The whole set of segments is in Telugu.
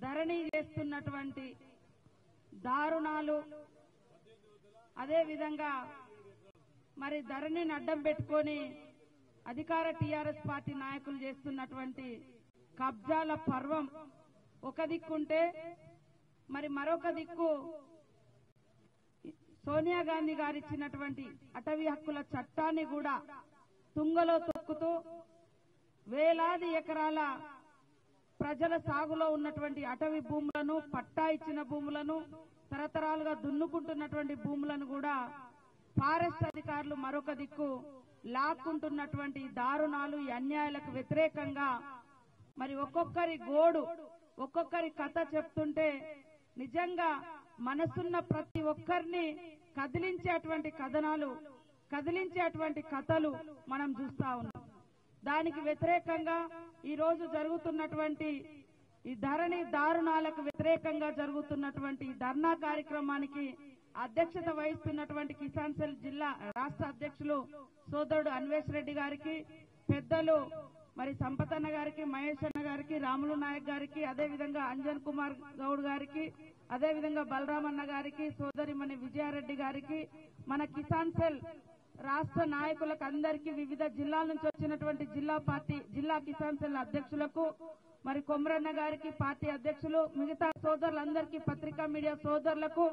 ధరణి చేస్తున్నటువంటి దారుణాలు అదే విధంగా మరి ధరణిని అడ్డం పెట్టుకొని అధికార టీఆర్ఎస్ పార్టీ నాయకులు చేస్తున్నటువంటి కబ్జాల పర్వం ఒక దిక్కుంటే మరి మరొక దిక్కు సోనియా గాంధీ గారు ఇచ్చినటువంటి అటవీ హక్కుల చట్టాన్ని కూడా తుంగలో తొక్కుతూ వేలాది ఎకరాల ప్రజల సాగులో ఉన్నటువంటి అటవీ భూములను పట్టా ఇచ్చిన భూములను తరతరాలుగా దున్నుకుంటున్నటువంటి భూములను కూడా ఫారెస్ట్ అధికారులు మరొక దిక్కు లాక్కుంటున్నటువంటి ఈ దారుణాలు ఈ అన్యాయాలకు వ్యతిరేకంగా మరి ఒక్కొక్కరి గోడు ఒక్కొక్కరి కథ చెప్తుంటే నిజంగా మనసున్న ప్రతి ఒక్కరిని కదిలించేటువంటి కథనాలు కదిలించేటువంటి కథలు మనం చూస్తా ఉన్నాం దానికి వ్యతిరేకంగా ఈ రోజు జరుగుతున్నటువంటి ఈ ధరణి దారుణాలకు వ్యతిరేకంగా జరుగుతున్నటువంటి ఈ ధర్నా కార్యక్రమానికి అధ్యక్షత వహిస్తున్నటువంటి కిసాన్ సెల్ జిల్లా రాష్ట్ర అధ్యక్షులు సోదరుడు అన్వేష్ రెడ్డి గారికి పెద్దలు మరి సంపతన్న గారికి మహేష్ అన్న గారికి రాములు నాయక్ గారికి అదే విధంగా అంజన్ కుమార్ గౌడ్ గారికి అదే విధంగా బలరామన్న గారికి సోదరిమణి విజయారెడ్డి గారికి మన కిసాన్ సెల్ రాష్ట్ర నాయకులకు అందరికీ వివిధ జిల్లాల నుంచి వచ్చినటువంటి జిల్లా పార్టీ జిల్లా కిసాన్ సెల్ అధ్యక్షులకు మరి కొమరన్న గారికి పార్టీ అధ్యక్షులు మిగతా సోదరులందరికీ పత్రికా మీడియా సోదరులకు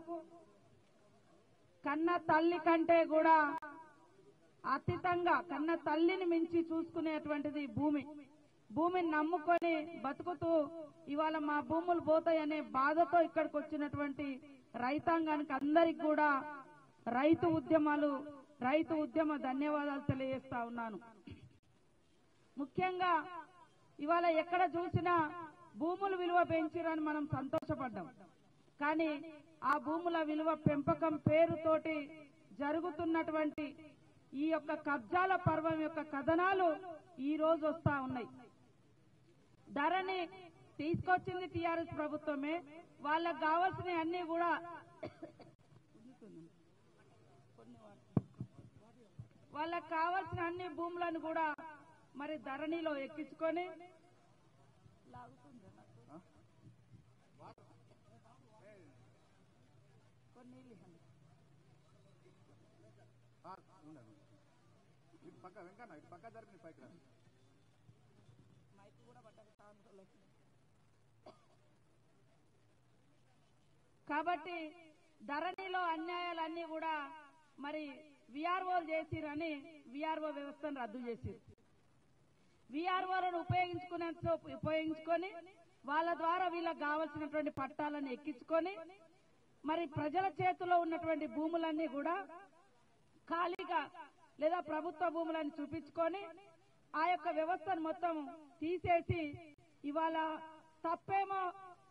కన్న తల్లి కంటే కూడా అతీతంగా కన్న తల్లిని మించి చూసుకునేటువంటిది భూమి భూమిని నమ్ముకొని బతుకుతూ ఇవాళ మా భూములు పోతాయనే బాధతో ఇక్కడికి వచ్చినటువంటి రైతాంగానికి అందరికి కూడా రైతు ఉద్యమాలు రైతు ఉద్యమ ధన్యవాదాలు తెలియజేస్తా ఉన్నాను ముఖ్యంగా ఇవాళ ఎక్కడ చూసినా భూముల విలువ పెంచిరని మనం సంతోషపడ్డాం కానీ ఆ భూముల విలువ పెంపకం పేరుతోటి జరుగుతున్నటువంటి ఈ యొక్క కబ్జాల పర్వం యొక్క కథనాలు ఈ రోజు వస్తా ఉన్నాయి ధరని తీసుకొచ్చింది టీఆర్ఎస్ ప్రభుత్వమే వాళ్ళకు కావాల్సిన అన్ని కూడా వాళ్ళకు కావాల్సిన అన్ని భూములను కూడా మరి ధరణిలో ఎక్కించుకొని కొన్ని నీళ్ళు ఇవ్వండి. ఆ, ఉండండి. ఇటు పక్క వెంకన్న ఇటు పక్క జరిపి పైకి రా మైక్ కూడా పట్టదు సాయంత్రంలోకి. కాబట్టి ధరణిలో అన్యాయాలన్నీ కూడా మరి విఆర్ఓలు చేసిరని విఆర్ఓ వ్యవస్థను రద్దు చేసిరు విఆర్ఓలను ఉపయోగించుకునేంత ఉపయోగించుకొని వాళ్ళ ద్వారా వీళ్ళకి కావలసినటువంటి పట్టాలను ఎక్కించుకొని మరి ప్రజల చేతిలో ఉన్నటువంటి భూములన్నీ కూడా ఖాళీగా లేదా ప్రభుత్వ భూములను చూపించుకొని ఆ యొక్క వ్యవస్థను మొత్తం తీసేసి ఇవాళ తప్పేమో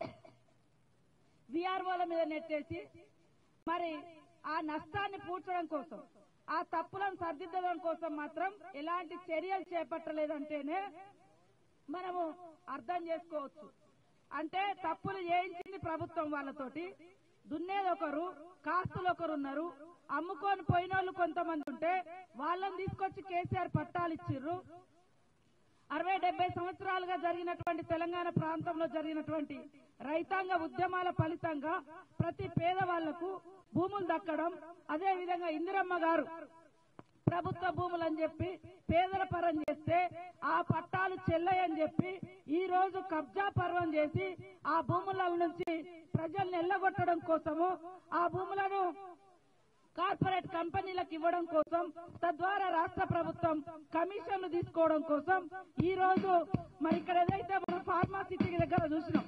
విఆర్ఓల మీద నెట్టేసి మరి ఆ నష్టాన్ని పూడ్చడం కోసం ఆ తప్పులను సరిదిద్దడం కోసం మాత్రం ఎలాంటి చర్యలు చేపట్టలేదంటేనే మనము అర్థం చేసుకోవచ్చు అంటే తప్పులు చేయించింది ప్రభుత్వం వాళ్ళతోటి దున్నేది ఒకరు కాస్తులు ఒకరు ఉన్నారు అమ్ముకొని పోయిన వాళ్ళు కొంతమంది ఉంటే వాళ్ళని తీసుకొచ్చి కేసీఆర్ పట్టాలు ఇచ్చిర్రు అరవై డెబ్బై సంవత్సరాలుగా జరిగినటువంటి తెలంగాణ ప్రాంతంలో జరిగినటువంటి రైతాంగ ఉద్యమాల ఫలితంగా ప్రతి పేదవాళ్లకు భూములు దక్కడం అదే విధంగా ఇందిరమ్మ గారు ప్రభుత్వ భూములు అని చెప్పి పేదల పరం చేస్తే ఆ పట్టాలు చెల్లయని చెప్పి ఈ రోజు కబ్జా పర్వం చేసి ఆ భూముల నుంచి ప్రజల్ని ఎల్లగొట్టడం కోసము ఆ భూములను కార్పొరేట్ కంపెనీలకు ఇవ్వడం కోసం తద్వారా రాష్ట్ర ప్రభుత్వం కమిషన్లు తీసుకోవడం కోసం ఈ రోజు మరి ఇక్కడ ఏదైతే మనం ఫార్మాసిటీ దగ్గర చూసినాం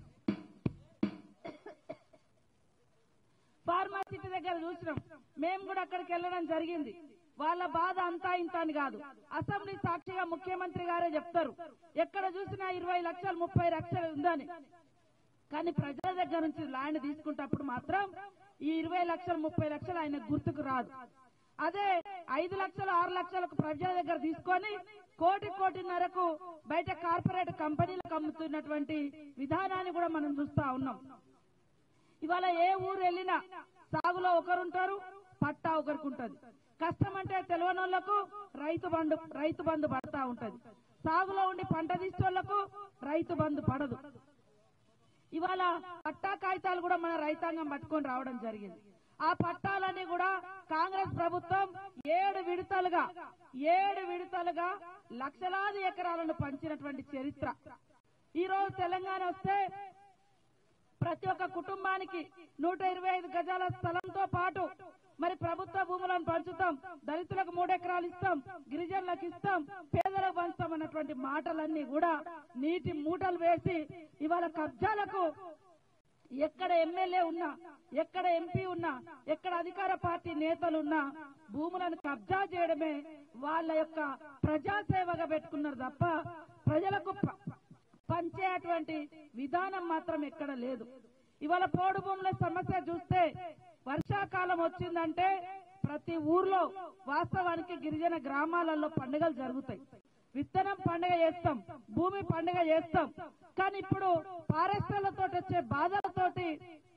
ఫార్మాసిటీ దగ్గర చూసినాం మేము కూడా అక్కడికి వెళ్ళడం జరిగింది వాళ్ళ బాధ అంతా ఇంత అని కాదు అసెంబ్లీ సాక్షిగా ముఖ్యమంత్రి గారే చెప్తారు ఎక్కడ చూసినా ఇరవై లక్షలు ముప్పై లక్షలు ఉందని కానీ ప్రజల దగ్గర నుంచి ల్యాండ్ తీసుకుంటప్పుడు మాత్రం ఈ ఇరవై లక్షలు ముప్పై లక్షలు ఆయన గుర్తుకు రాదు అదే ఐదు లక్షలు ఆరు లక్షలకు ప్రజల దగ్గర తీసుకొని కోటి కోటిన్నరకు బయట కార్పొరేట్ కంపెనీలకు అమ్ముతున్నటువంటి విధానాన్ని కూడా మనం చూస్తా ఉన్నాం ఇవాళ ఏ ఊరు వెళ్ళినా సాగులో ఒకరుంటారు పట్టా ఒకరికి ఉంటది కష్టం అంటే తెలియనోళ్లకు రైతు బంధు రైతు బంధు పడతా ఉంటది సాగులో ఉండి పంట తీసేళ్లకు రైతు బంధు పడదు ఇవాళ పట్టా కాగితాలు కూడా మన రైతాంగం పట్టుకొని రావడం జరిగింది ఆ పట్టాలన్నీ కూడా కాంగ్రెస్ ప్రభుత్వం ఏడు విడతలుగా ఏడు విడతలుగా లక్షలాది ఎకరాలను పంచినటువంటి చరిత్ర ఈ రోజు తెలంగాణ వస్తే ప్రతి ఒక్క కుటుంబానికి నూట ఇరవై ఐదు గజాల స్థలంతో పాటు మరి ప్రభుత్వ భూములను పంచుతాం దళితులకు మూడు ఎకరాలు ఇస్తాం గిరిజనులకు ఇస్తాం పేదలకు పంచుతాం అన్నటువంటి మాటలన్నీ కూడా నీటి మూటలు వేసి ఇవాళ కబ్జాలకు ఎక్కడ ఎమ్మెల్యే ఉన్నా ఎక్కడ ఎంపీ ఉన్నా ఎక్కడ అధికార పార్టీ నేతలు ఉన్నా భూములను కబ్జా చేయడమే వాళ్ళ యొక్క ప్రజాసేవగా పెట్టుకున్నారు తప్ప ప్రజలకు ప- పంచేటువంటి విధానం మాత్రం ఎక్కడ లేదు ఇవాళ పోడు భూముల సమస్య చూస్తే వర్షాకాలం వచ్చిందంటే ప్రతి ఊర్లో వాస్తవానికి గిరిజన గ్రామాలలో పండుగలు జరుగుతాయి విత్తనం పండుగ చేస్తాం భూమి పండుగ చేస్తాం కానీ ఇప్పుడు పారస్యాలతో వచ్చే బాధలతోటి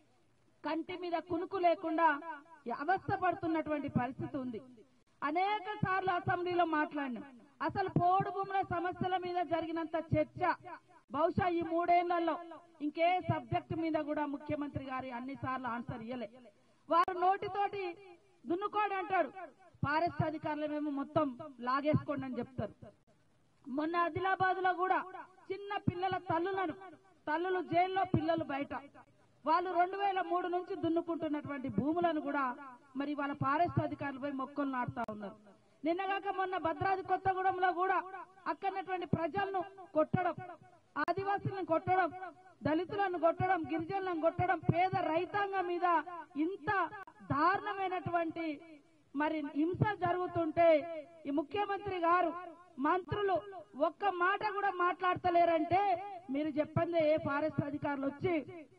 కంటి మీద కునుకు లేకుండా అవస్థ పడుతున్నటువంటి పరిస్థితి ఉంది అనేక సార్లు అసెంబ్లీలో మాట్లాడినాం అసలు పోడు భూముల సమస్యల మీద జరిగినంత చర్చ బహుశా ఈ మూడేళ్లలో ఇంకే సబ్జెక్ట్ మీద కూడా ముఖ్యమంత్రి గారి అన్ని సార్లు ఆన్సర్ ఇయ్యలే వారు నోటితోటి దున్నుకోడు అంటాడు ఫారెస్ట్ అధికారులమేమో మొత్తం లాగేసుకోండి అని చెప్తారు మొన్న ఆదిలాబాద్ లో కూడా చిన్న పిల్లల తల్లులను తల్లులు జైల్లో పిల్లలు బయట వాళ్ళు రెండు వేల మూడు నుంచి దున్నుకుంటున్నటువంటి భూములను కూడా మరి వాళ్ళ ఫారెస్ట్ అధికారులు పోయి మొక్కలు నాటుతా ఉన్నారు నిన్నగాక మొన్న భద్రాద్రి కొత్తగూడెంలో కూడా అక్కడటువంటి ప్రజలను కొట్టడం ఆదివాసులను కొట్టడం దళితులను కొట్టడం గిరిజనులను కొట్టడం పేద రైతాంగం మీద ఇంత దారుణమైనటువంటి మరి హింస జరుగుతుంటే ఈ ముఖ్యమంత్రి గారు మంత్రులు ఒక్క మాట కూడా మాట్లాడతలేరంటే మీరు చెప్పండి ఏ ఫారెస్ట్ అధికారులు వచ్చి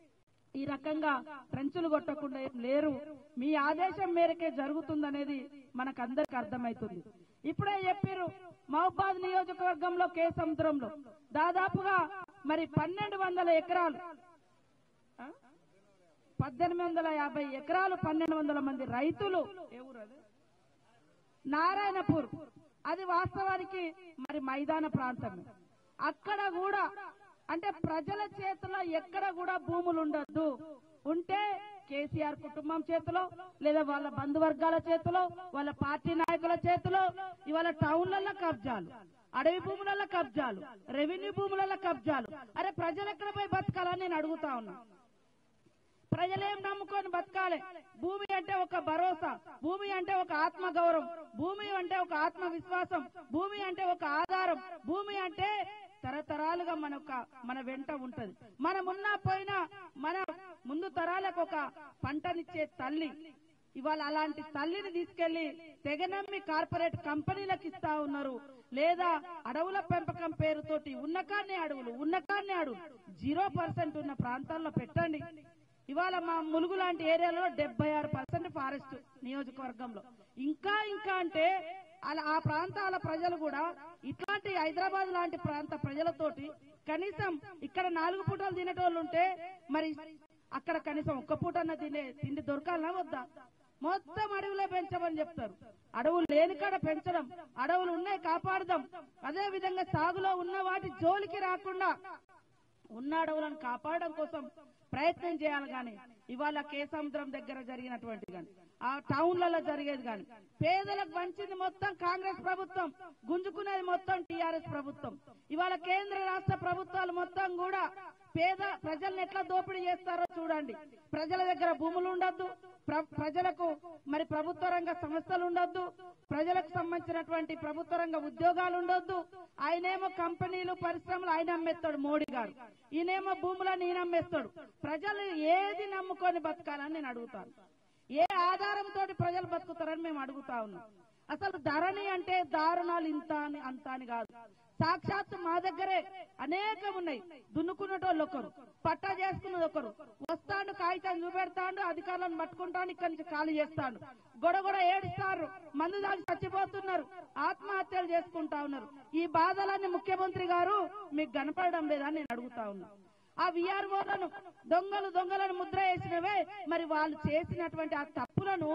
ఈ రకంగా ట్రెంచులు కొట్టకుండా ఏం లేరు మీ ఆదేశం మేరకే జరుగుతుందనేది మనకందరికి అర్థమైతుంది ఇప్పుడే చెప్పారు మహబాద్ నియోజకవర్గంలో కే సముద్రంలో దాదాపుగా మరి పన్నెండు వందల ఎకరాలు ఆ? పద్దెనిమిది వందల యాభై ఎకరాలు పన్నెండు వందల మంది రైతులు ఏ ఊరు అది? నారాయణపూర్ అది వాస్తవానికి మరి మైదాన ప్రాంతమే అక్కడ కూడా అంటే ప్రజల చేతిలో ఎక్కడ కూడా భూములు ఉండొద్దు ఉంటే కేసీఆర్ కుటుంబం చేతిలో లేదా వాళ్ళ బంధువర్గాల చేతిలో వాళ్ళ పార్టీ నాయకుల చేతిలో ఇవాళ టౌన్లలో కబ్జాలు అడవి భూములలో కబ్జాలు రెవెన్యూ భూములలో కబ్జాలు అరే ప్రజలు ఎక్కడ పోయి బతకాలని నేను అడుగుతా ఉన్నా ప్రజలేం నమ్ముకొని బతకాలి భూమి అంటే ఒక భరోసా భూమి అంటే ఒక ఆత్మ గౌరవం భూమి అంటే ఒక ఆత్మ విశ్వాసం భూమి అంటే ఒక ఆధారం భూమి అంటే తరతరాలుగా మన ఒక మన వెంట ఉంటది మనం ఉన్నా పోయినా మన ముందు తరాలకు ఒక పంటనిచ్చే తల్లి ఇవాళ అలాంటి తల్లిని తీసుకెళ్లి తెగనమ్మి కార్పొరేట్ కంపెనీలకు ఇస్తా ఉన్నారు లేదా అడవుల పెంపకం పేరుతోటి ఉన్నకాన్ని అడవులు ఉన్నకాన్ని అడవులు జీరో పర్సెంట్ ఉన్న ప్రాంతాల్లో పెట్టండి ఇవాళ మా ములుగు లాంటి ఏరియాలో డెబ్బై ఆరు పర్సెంట్ ఫారెస్ట్ నియోజకవర్గంలో ఇంకా ఇంకా అంటే అలా ఆ ప్రాంతాల ప్రజలు కూడా ఇట్లాంటి హైదరాబాద్ లాంటి ప్రాంత ప్రజలతోటి కనీసం ఇక్కడ నాలుగు పూటలు తినేటోళ్ళు ఉంటే మరి అక్కడ కనీసం ఒక్క పూటన్న తినే తిండి దొరకాలనా వద్దా మొత్తం అడవులే పెంచమని చెప్తారు అడవులు లేని కాడ పెంచడం అడవులు ఉన్నాయి కాపాడదాం అదే విధంగా సాగులో ఉన్న వాటి జోలికి రాకుండా ఉన్న అడవులను కాపాడడం కోసం ప్రయత్నం చేయాలి గాని ఇవాళ కే సముద్రం దగ్గర జరిగినటువంటి గాని ఆ టౌన్లలో జరిగేది గాని పేదలకు పంచింది మొత్తం కాంగ్రెస్ ప్రభుత్వం గుంజుకునేది మొత్తం టీఆర్ఎస్ ప్రభుత్వం ఇవాళ కేంద్ర రాష్ట్ర ప్రభుత్వాలు మొత్తం కూడా పేద ప్రజల్ని ఎట్లా దోపిడీ చేస్తారో చూడండి ప్రజల దగ్గర భూములు ఉండొద్దు ప్ర- ప్రజలకు మరి ప్రభుత్వ రంగ సంస్థలు ఉండొద్దు ప్రజలకు సంబంధించినటువంటి ప్రభుత్వ రంగ ఉద్యోగాలు ఉండొద్దు ఆయనేమో కంపెనీలు పరిశ్రమలు ఆయన అమ్మేస్తాడు మోడీ గారు ఈయనేమో భూములను ఈయన అమ్మేస్తాడు ప్రజలు ఏది నమ్ముకొని బతకాలని నేను అడుగుతాను ఏ ఆధారంతో ప్రజలు బతుకుతారని మేము అడుగుతా ఉన్నాం అసలు ధరణి అంటే దారుణాలు ఇంత అని అంత అని కాదు సాక్షాత్తు మా దగ్గరే అనేకం ఉన్నాయి దున్నుకున్నటోళ్ళు ఒకరు పట్టా చేసుకున్నది ఒకరు వస్తాడు కాగితం చూపెడతాడు అధికారులను పట్టుకుంటాడు ఇక్కడి నుంచి ఖాళీ చేస్తాడు గొడగొడ ఏడుస్తారు మందు దాగి చచ్చిపోతున్నారు ఆత్మహత్యలు చేసుకుంటా ఉన్నారు ఈ బాధలన్నీ ముఖ్యమంత్రి గారు మీకు కనపడడం లేదని నేను అడుగుతా ఉన్నా ఆ విఆర్ఓలను దొంగలు దొంగలను ముద్ర వేసినవే మరి వాళ్ళు చేసినటువంటి ఆ తప్పులను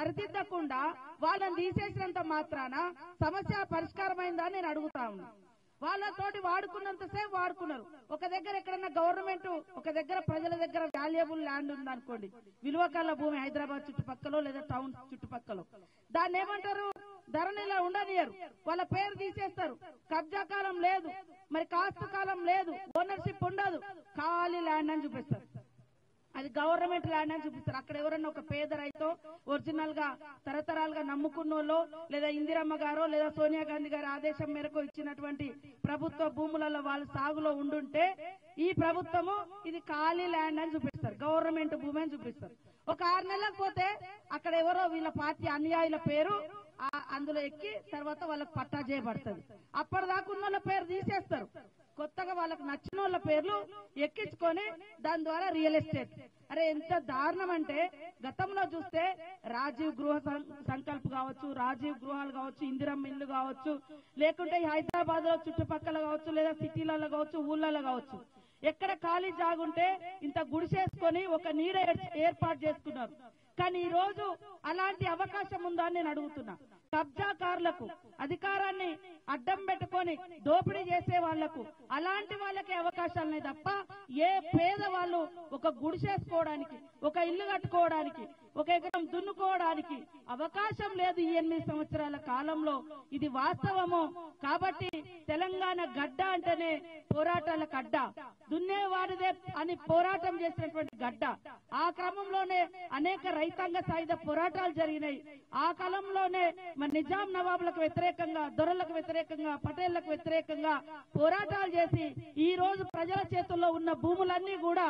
సరిదిద్దకుండా వాళ్ళని తీసేసినంత మాత్రాన సమస్య పరిష్కారమైందా అని నేను అడుగుతా ఉన్నా వాళ్ళతోటి వాడుకున్నంతసేపు వాడుకున్నారు ఒక దగ్గర ఎక్కడన్నా గవర్నమెంట్ ఒక దగ్గర ప్రజల దగ్గర వాల్యుయబుల్ ల్యాండ్ ఉందనుకోండి విలువకల్ల భూమి హైదరాబాద్ చుట్టుపక్కల లేదా టౌన్ చుట్టుపక్కల దాన్ని ఏమంటారు ధరణిలో ఉండనియరు వాళ్ళ పేరు తీసేస్తారు కబ్జా కాలం లేదు మరి కాస్తు కాలం లేదు ఓనర్షిప్ ఉండదు ఖాళీ ల్యాండ్ అని చూపిస్తారు అది గవర్నమెంట్ ల్యాండ్ అని చూపిస్తారు అక్కడ ఎవరన్నా ఒక పేద రైతో ఒరిజినల్ గా తరతరాలుగా నమ్ముకున్నోళ్ళో లేదా ఇందిరమ్మ గారో లేదా సోనియా గాంధీ గారి ఆదేశం మేరకు ఇచ్చినటువంటి ప్రభుత్వ భూములలో వాళ్ళు సాగులో ఉండుంటే ఈ ప్రభుత్వము ఇది ఖాళీ ల్యాండ్ అని చూపిస్తారు గవర్నమెంట్ భూమి అని చూపిస్తారు ఒక ఆరు నెలలకు పోతే అక్కడ ఎవరో వీళ్ళ పార్టీ అనుయాయుల పేరు ఆ- అందులో ఎక్కి తర్వాత వాళ్ళకి పట్టా చేయబడుతుంది అప్పటిదాకా ఉన్న వాళ్ళ పేరు తీసేస్తారు కొత్తగా వాళ్ళకి నచ్చిన వాళ్ళ పేర్లు ఎక్కించుకొని దాని ద్వారా రియల్ ఎస్టేట్ అరే ఎంత దారుణం అంటే గతంలో చూస్తే రాజీవ్ గృహ సం- సంకల్ప్ కావచ్చు రాజీవ్ గృహాలు కావచ్చు ఇందిరమ్మ ఇల్లు కావచ్చు లేకుంటే హైదరాబాద్ లో చుట్టుపక్కల కావచ్చు లేదా సిటీలలో కావచ్చు ఊళ్ళలో కావచ్చు ఎక్కడ ఖాళీ జాగుంటే ఇంత గుడిసేసుకొని ఒక నీడ ఏర్చ- ఏర్పాటు చేసుకున్నారు కానీ ఈ రోజు అలాంటి అవకాశం ఉందా అని నేను అడుగుతున్నా కబ్జాకారులకు అధికారాన్ని అడ్డం పెట్టుకొని దోపిడీ చేసే వాళ్లకు అలాంటి వాళ్ళకి అవకాశాలు ఉన్నాయి తప్ప ఏ పేదవాళ్ళు ఒక గుడిసేసుకోవడానికి ఒక ఇల్లు కట్టుకోవడానికి ఒక ఎకరం దున్నుకోవడానికి అవకాశం లేదు ఈ ఎనిమిది సంవత్సరాల కాలంలో ఇది వాస్తవము కాబట్టి తెలంగాణ గడ్డ అంటేనే పోరాటాల గడ్డ దున్నేవాడిదే అని పోరాటం చేసినటువంటి గడ్డ ఆ క్రమంలోనే అనేక రైతాంగ సాయుధ పోరాటాలు జరిగినాయి ఆ కాలంలోనే మరి నిజాం నవాబులకు వ్యతిరేకంగా దొరలకు వ్యతిరేకంగా పటేళ్లకు వ్యతిరేకంగా పోరాటాలు చేసి ఈ రోజు ప్రజల చేతుల్లో ఉన్న భూములన్నీ కూడా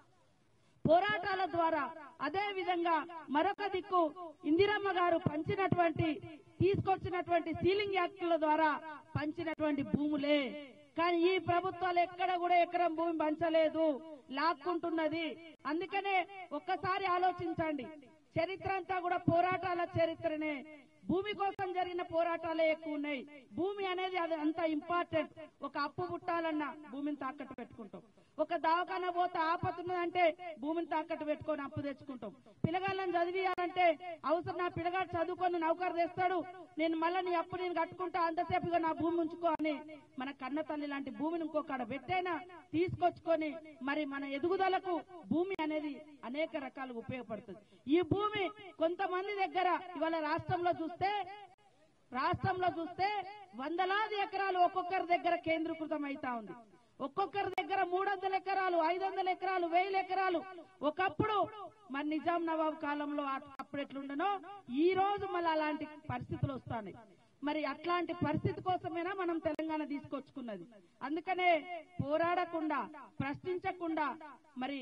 పోరాటాల ద్వారా అదే విధంగా మరొక దిక్కు ఇందిరమ్మ గారు పంచినటువంటి తీసుకొచ్చినటువంటి సీలింగ్ యాక్టుల ద్వారా పంచినటువంటి భూములే కానీ ఈ ప్రభుత్వాలు ఎక్కడ కూడా ఎకరం భూమి పంచలేదు లాక్కుంటున్నది అందుకనే ఒక్కసారి ఆలోచించండి చరిత్ర అంతా కూడా పోరాటాల చరిత్రనే భూమి కోసం జరిగిన పోరాటాలే ఎక్కువ ఉన్నాయి భూమి అనేది అది అంత ఇంపార్టెంట్ ఒక అప్పు పుట్టాలన్నా భూమిని తాకట్టు పెట్టుకుంటాం ఒక దవాఖాన పోతే ఆపతున్నదంటే భూమిని తాకట్టు పెట్టుకొని అప్పు తెచ్చుకుంటాం పిల్లగాళ్ళని చదివియాలంటే అవసరం నా పిల్లగాడు చదువుకొని నౌకరు తెస్తాడు నేను మళ్ళీ నీ అప్పు నేను కట్టుకుంటా అంతసేపుగా నా భూమి ఉంచుకో అని మన కన్న తల్లి లాంటి భూమిని ఇంకొకడ పెట్టైనా తీసుకొచ్చుకొని మరి మన ఎదుగుదలకు భూమి అనేది అనేక రకాలుగా ఉపయోగపడుతుంది ఈ భూమి కొంతమంది దగ్గర ఇవాళ రాష్ట్రంలో చూస్తే రాష్ట్రంలో చూస్తే వందలాది ఎకరాలు ఒక్కొక్కరి దగ్గర కేంద్రీకృతం అయితా ఉంది ఒక్కొక్కరి దగ్గర మూడు వందల ఎకరాలు ఐదు వందల ఎకరాలు వేల ఎకరాలు ఒకప్పుడు మరి నిజాం నవాబ్ కాలంలో ఆ- అప్పుడు ఎట్లుండనో ఈ రోజు మళ్ళీ అలాంటి పరిస్థితులు వస్తాయి మరి అట్లాంటి పరిస్థితి కోసమేనా మనం తెలంగాణ తీసుకొచ్చుకున్నది అందుకనే పోరాడకుండా ప్రశ్నించకుండా మరి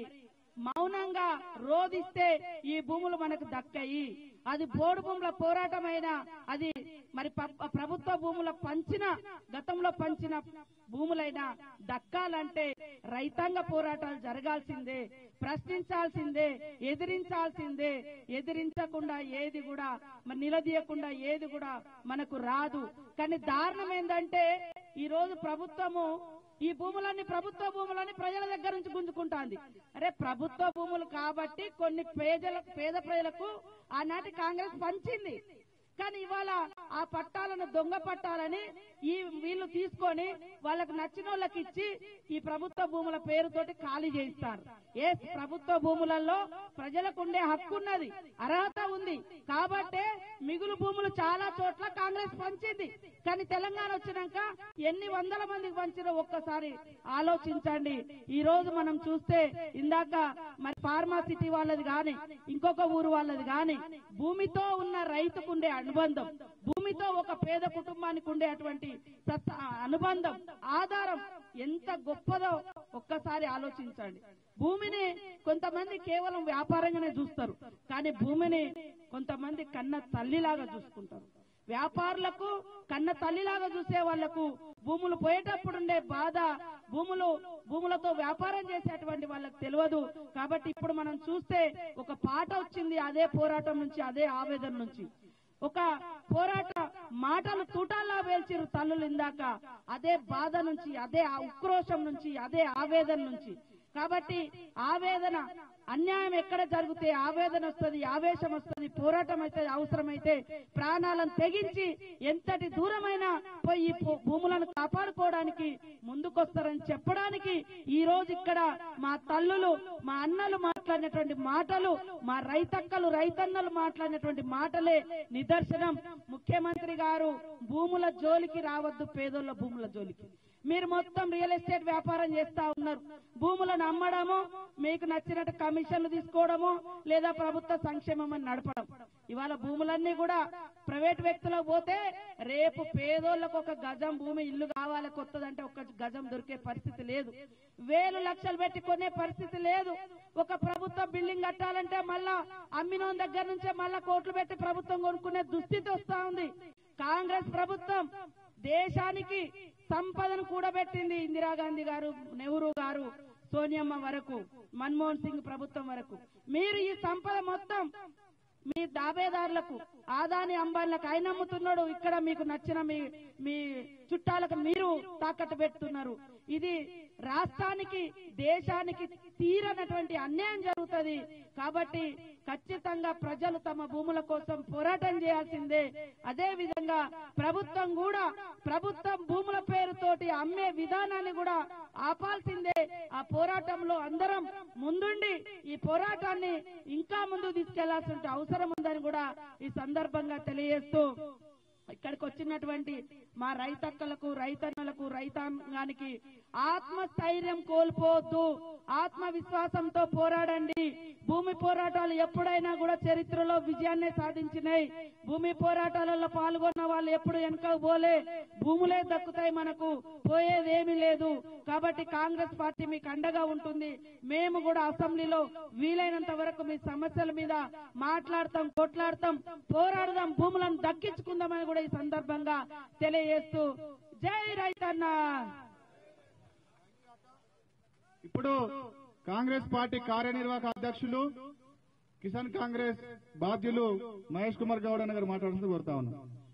మౌనంగా రోధిస్తే ఈ భూములు మనకు దక్కాయి అది బోర్డు భూముల పోరాటమైనా అది మరి ప- ప్రభుత్వ భూముల పంచిన గతంలో పంచిన భూములైనా దక్కాలంటే రైతాంగ పోరాటాలు జరగాల్సిందే ప్రశ్నించాల్సిందే ఎదిరించాల్సిందే ఎదిరించకుండా ఏది కూడా మరి నిలదీయకుండా ఏది కూడా మనకు రాదు కానీ దారుణం ఏంటంటే ఈ రోజు ప్రభుత్వము ఈ భూములన్నీ ప్రభుత్వ భూములని ప్రజల దగ్గర నుంచి గుంజుకుంటాంది అరే ప్రభుత్వ భూములు కాబట్టి కొన్ని పేదల పేద ప్రజలకు ఆనాటి కాంగ్రెస్ పంచింది కానీ ఇవాళ ఆ పట్టాలను దొంగ పట్టాలని ఈ వీళ్ళు తీసుకొని వాళ్ళకు నచ్చిన వాళ్ళకి ఇచ్చి ఈ ప్రభుత్వ భూముల పేరుతోటి ఖాళీ చేయిస్తారు ఏ ప్రభుత్వ భూములలో ప్రజలకు ఉండే హక్కు ఉన్నది అర్హత ఉంది కాబట్టే మిగులు భూములు చాలా చోట్ల కాంగ్రెస్ పంచింది కానీ తెలంగాణ వచ్చినాక ఎన్ని వందల మందికి పంచినా ఒక్కసారి ఆలోచించండి ఈ రోజు మనం చూస్తే ఇందాక మరి ఫార్మా సిటీ వాళ్ళది గాని ఇంకొక ఊరు వాళ్ళది గాని భూమితో ఉన్న రైతుకు ఉండే అనుబంధం భూమితో ఒక పేద కుటుంబానికి ఉండేటువంటి సత్- అనుబంధం ఆధారం ఎంత గొప్పదో ఒక్కసారి ఆలోచించండి భూమిని కొంతమంది కేవలం వ్యాపారంగానే చూస్తారు కానీ భూమిని కొంతమంది కన్న తల్లిలాగా చూసుకుంటారు వ్యాపారులకు కన్న తల్లిలాగా చూసే వాళ్లకు భూములు పోయేటప్పుడు ఉండే బాధ భూములు భూములతో వ్యాపారం చేసేటువంటి వాళ్ళకి తెలియదు కాబట్టి ఇప్పుడు మనం చూస్తే ఒక పాట వచ్చింది అదే పోరాటం నుంచి అదే ఆవేదన నుంచి ఒక పోరాట మాటలు తూటాల్లా వేల్చిరు తల్లులు ఇందాక అదే బాధ నుంచి అదే ఆ ఉక్రోషం నుంచి అదే ఆవేదన నుంచి కాబట్టి ఆవేదన అన్యాయం ఎక్కడ జరిగితే ఆవేదన వస్తుంది ఆవేశం వస్తుంది పోరాటం అయితే అవసరమైతే ప్రాణాలను తెగించి ఎంతటి దూరమైనా పోయి ఈ భూ- భూములను కాపాడుకోవడానికి ముందుకొస్తారని చెప్పడానికి ఈ రోజు ఇక్కడ మా తల్లులు మా అన్నలు మాట్లాడినటువంటి మాటలు మా రైతక్కలు రైతన్నలు మాట్లాడినటువంటి మాటలే నిదర్శనం ముఖ్యమంత్రి గారు భూముల జోలికి రావద్దు పేదోళ్ళ భూముల జోలికి మీరు మొత్తం రియల్ ఎస్టేట్ వ్యాపారం చేస్తా ఉన్నారు భూములను అమ్మడము మీకు నచ్చినట్టు కమిషన్లు తీసుకోవడము లేదా ప్రభుత్వ సంక్షేమం అని నడపడం ఇవాళ భూములన్నీ కూడా ప్రైవేట్ వ్యక్తులకు పోతే రేపు పేదోళ్ళకు ఒక గజం భూమి ఇల్లు కావాలి కొత్తదంటే ఒక గజం దొరికే పరిస్థితి లేదు వేలు లక్షలు పెట్టి కొనే పరిస్థితి లేదు ఒక ప్రభుత్వ బిల్డింగ్ కట్టాలంటే మళ్ళా అమ్మిన దగ్గర నుంచే మళ్ళా కోట్లు పెట్టి ప్రభుత్వం కొనుక్కునే దుస్థితి వస్తా ఉంది కాంగ్రెస్ ప్రభుత్వం దేశానికి సంపదను కూడబెట్టింది ఇందిరాగాంధీ గారు నెహ్రూ గారు సోనియమ్మ వరకు మన్మోహన్ సింగ్ ప్రభుత్వం వరకు మీరు ఈ సంపద మొత్తం మీ దాబేదారులకు ఆదాని అంబాన్లకు ఆయన అమ్ముతున్నాడు ఇక్కడ మీకు నచ్చిన మీ మీ చుట్టాలకు మీరు తాకట్టు పెడుతున్నారు ఇది రాష్ట్రానికి దేశానికి తీరనటువంటి అన్యాయం జరుగుతుంది కాబట్టి ఖచ్చితంగా ప్రజలు తమ భూముల కోసం పోరాటం చేయాల్సిందే అదే విధంగా ప్రభుత్వం కూడా ప్రభుత్వం భూముల పేరుతోటి అమ్మే విధానాన్ని కూడా ఆపాల్సిందే ఆ పోరాటంలో అందరం ముందుండి ఈ పోరాటాన్ని ఇంకా ముందుకు తీసుకెళ్లాల్సిన అవసరం ఉందని కూడా ఈ సందర్భంగా తెలియజేస్తూ ఇక్కడికి వచ్చినటువంటి మా రైతక్కలకు రైతన్నలకు రైతాంగానికి ఆత్మస్థైర్యం కోల్పోవద్దు ఆత్మవిశ్వాసంతో పోరాడండి భూమి పోరాటాలు ఎప్పుడైనా కూడా చరిత్రలో విజయాన్నే సాధించినాయి భూమి పోరాటాలలో పాల్గొన్న వాళ్ళు ఎప్పుడు వెనక పోలే భూములే దక్కుతాయి మనకు పోయేదేమీ లేదు కాబట్టి కాంగ్రెస్ పార్టీ మీకు అండగా ఉంటుంది మేము కూడా అసెంబ్లీలో వీలైనంత వరకు మీ సమస్యల మీద మాట్లాడతాం కొట్లాడతాం పోరాడదాం భూములను దక్కించుకుందామని కూడా ఈ సందర్భంగా తెలియజేస్తూ జై రైతన్న ఇప్పుడు కాంగ్రెస్ పార్టీ కార్యనిర్వాహక అధ్యక్షులు కిసాన్ కాంగ్రెస్ బాధ్యులు మహేష్ కుమార్ గౌడ్ అన్న గారు మాట్లాడుతూ కోరుతా ఉన్నాం